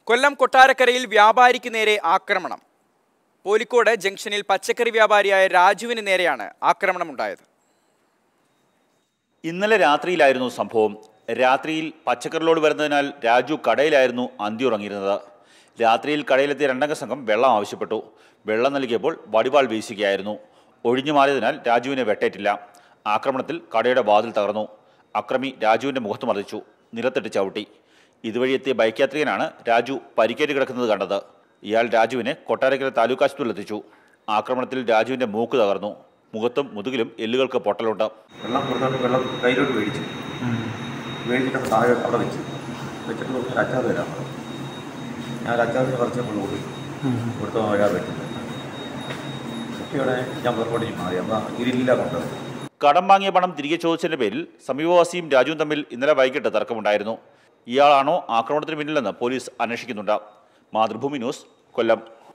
കൊല്ലം കൊട്ടാരക്കരയിൽ വ്യാപാരിക്ക് നേരെ ആക്രമണം പോലിക്കോട് ജംഗ്ഷനിൽ പച്ചക്കറി വ്യാപാരിയായ രാജുവിന് നേരെയാണ് ആക്രമണമുണ്ടായത് ഇന്നലെ രാത്രിയിലായിരുന്നു സംഭവം രാത്രിയിൽ പച്ചക്കറി ലോഡ് വരുന്നതിനാൽ രാജു കടയിലായിരുന്നു അന്തി ഉറങ്ങിയിരുന്നത് രാത്രിയിൽ കടയിലെത്തിയ രണ്ടംഗ സംഘം വെള്ളം ആവശ്യപ്പെട്ടു വെള്ളം നൽകിയപ്പോൾ വടിവാൾ വീശുകയായിരുന്നു ഒഴിഞ്ഞു മാറിയതിനാൽ രാജുവിനെ വെട്ടേറ്റില്ല ആക്രമണത്തിൽ കടയുടെ വാതിൽ തകർന്നു അക്രമി രാജുവിന്റെ മുഖത്ത് മറിച്ചു നിലത്തിട്ട് ചവിട്ടി ഇതുവഴി എത്തിയ ബൈക്ക് യാത്രികനാണ് രാജു പരിക്കേറ്റ് കിടക്കുന്നത് കണ്ടത് ഇയാൾ രാജുവിനെ കൊട്ടാരക്കര താലൂക്ക് ആശുപത്രിയിൽ എത്തിച്ചു ആക്രമണത്തിൽ രാജുവിന്റെ മൂക്ക് തകർന്നു മുഖത്തും മുതുകിലും എല്ലുകൾക്ക് പൊട്ടലുണ്ട് വെള്ളം കൊടുത്തോണ്ട് വെള്ളം കയ്യിലോട്ട് മേടിച്ചു മേടിച്ചിട്ട് താഴെ അവിടെ വെച്ചു വെച്ചിട്ട് നോക്കി ഒരു അച്ചാർ തരാൻ പറഞ്ഞു ഞാൻ ഒരു അച്ചാറിന് കുറച്ച് കൊണ്ട് കൊടുത്തു കൊടുത്ത ഒരാൾ വെട്ടില്ല കുട്ടിയോടെ ഞാൻ പുറകോട്ട് മാറി അപ്പം ഗ്രില്ല കൊണ്ടുവന്നു കടം വാങ്ങിയ പണം തിരികെ ചോദിച്ചതിന്റെ പേരിൽ സമീപവാസിയും രാജുവും തമ്മിൽ ഇന്നലെ വൈകിട്ട് തർക്കമുണ്ടായിരുന്നു ഇയാളാണോ ആക്രമണത്തിന് പിന്നിലെന്ന് പോലീസ് അന്വേഷിക്കുന്നുണ്ട് മാതൃഭൂമി ന്യൂസ് കൊല്ലം